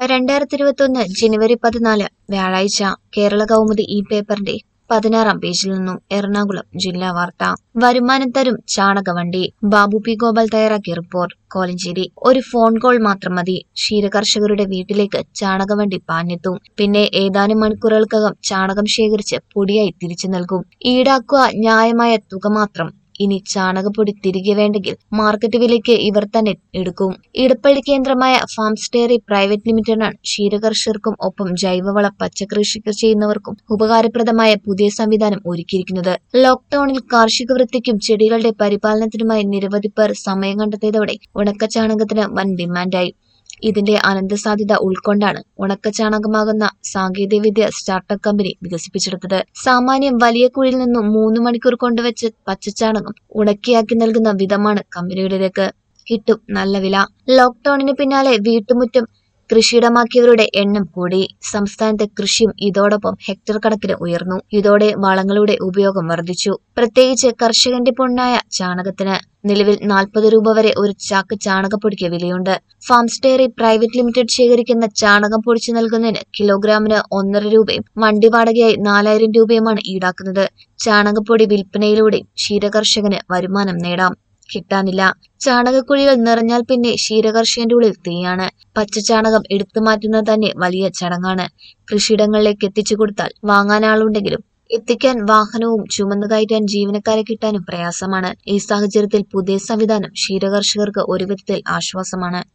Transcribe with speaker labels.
Speaker 1: രണ്ടായിരത്തി ഇരുപത്തൊന്ന് ജനുവരി പതിനാല് വ്യാഴാഴ്ച കേരള കൗമുദി ഈ പേപ്പറിന്റെ പതിനാറാം പേജിൽ നിന്നും എറണാകുളം ജില്ലാ വാർത്ത വരുമാനം തരും ചാണകവണ്ടി ബാബു പി ഗോപാൽ തയ്യാറാക്കിയ റിപ്പോർട്ട് കോലഞ്ചേരി ഒരു ഫോൺ കോൾ മാത്രം മതി ക്ഷീരകർഷകരുടെ വീട്ടിലേക്ക് ചാണകവണ്ടി പാഞ്ഞെത്തും പിന്നെ ഏതാനും മണിക്കൂറുകൾക്കകം ചാണകം ശേഖരിച്ച് പൊടിയായി തിരിച്ചു നൽകും ഈടാക്കുക ന്യായമായ തുക മാത്രം ഇനി ചാണകപ്പൊടി തിരികെ വേണ്ടെങ്കിൽ മാർക്കറ്റ് വിലയ്ക്ക് ഇവർ തന്നെ എടുക്കും ഇടപ്പള്ളി കേന്ദ്രമായ ഫാംസ് ഡയറി പ്രൈവറ്റ് ലിമിറ്റഡാണ് ക്ഷീരകർഷകർക്കും ഒപ്പം ജൈവവള പച്ചക്കൃഷി ചെയ്യുന്നവർക്കും ഉപകാരപ്രദമായ പുതിയ സംവിധാനം ഒരുക്കിയിരിക്കുന്നത് ലോക്ക്ഡൌണിൽ കാർഷിക വൃത്തിക്കും ചെടികളുടെ പരിപാലനത്തിനുമായി നിരവധി പേർ സമയം കണ്ടെത്തിയതോടെ ഉണക്കച്ചാണകത്തിന് വൻ ഡിമാൻഡായി ഇതിന്റെ അനന്തസാധ്യത ഉൾക്കൊണ്ടാണ് ഉണക്കച്ചാണകമാകുന്ന സാങ്കേതികവിദ്യ സ്റ്റാർട്ടപ്പ് കമ്പനി വികസിപ്പിച്ചെടുത്തത് സാമാന്യം വലിയ കുഴിയിൽ നിന്നും മൂന്ന് മണിക്കൂർ കൊണ്ടുവച്ച് പച്ചച്ചാണകം ഉണക്കിയാക്കി നൽകുന്ന വിധമാണ് കമ്പനിയുടേതൊക്കെ കിട്ടും നല്ല വില ലോക്ക്ഡൌണിന് പിന്നാലെ വീട്ടുമുറ്റം കൃഷിയിടമാക്കിയവരുടെ എണ്ണം കൂടി സംസ്ഥാനത്തെ കൃഷിയും ഇതോടൊപ്പം ഹെക്ടർ കണക്കിന് ഉയർന്നു ഇതോടെ വളങ്ങളുടെ ഉപയോഗം വർദ്ധിച്ചു പ്രത്യേകിച്ച് കർഷകന്റെ പൊണ്ണായ ചാണകത്തിന് നിലവിൽ നാൽപ്പത് രൂപ വരെ ഒരു ചാക്ക് ചാണകപ്പൊടിക്ക് വിലയുണ്ട് ഫാംസ് ഡയറി പ്രൈവറ്റ് ലിമിറ്റഡ് ശേഖരിക്കുന്ന ചാണകം പൊടിച്ചു നൽകുന്നതിന് കിലോഗ്രാമിന് ഒന്നര രൂപയും വണ്ടി വാടകയായി നാലായിരം രൂപയുമാണ് ഈടാക്കുന്നത് ചാണകപ്പൊടി വിൽപ്പനയിലൂടെ ക്ഷീരകർഷകന് വരുമാനം നേടാം കിട്ടാനില്ല ചാണകക്കുഴികൾ നിറഞ്ഞാൽ പിന്നെ ക്ഷീരകർഷകന്റെ ഉള്ളിൽ തീയാണ് പച്ചച്ചാണകം എടുത്തു മാറ്റുന്നത് തന്നെ വലിയ ചടങ്ങാണ് കൃഷിയിടങ്ങളിലേക്ക് എത്തിച്ചു കൊടുത്താൽ വാങ്ങാൻ ആളുണ്ടെങ്കിലും എത്തിക്കാൻ വാഹനവും ചുമന്നു കയറ്റാൻ ജീവനക്കാരെ കിട്ടാനും പ്രയാസമാണ് ഈ സാഹചര്യത്തിൽ പുതിയ സംവിധാനം ക്ഷീരകർഷകർക്ക് ഒരു വിധത്തിൽ ആശ്വാസമാണ്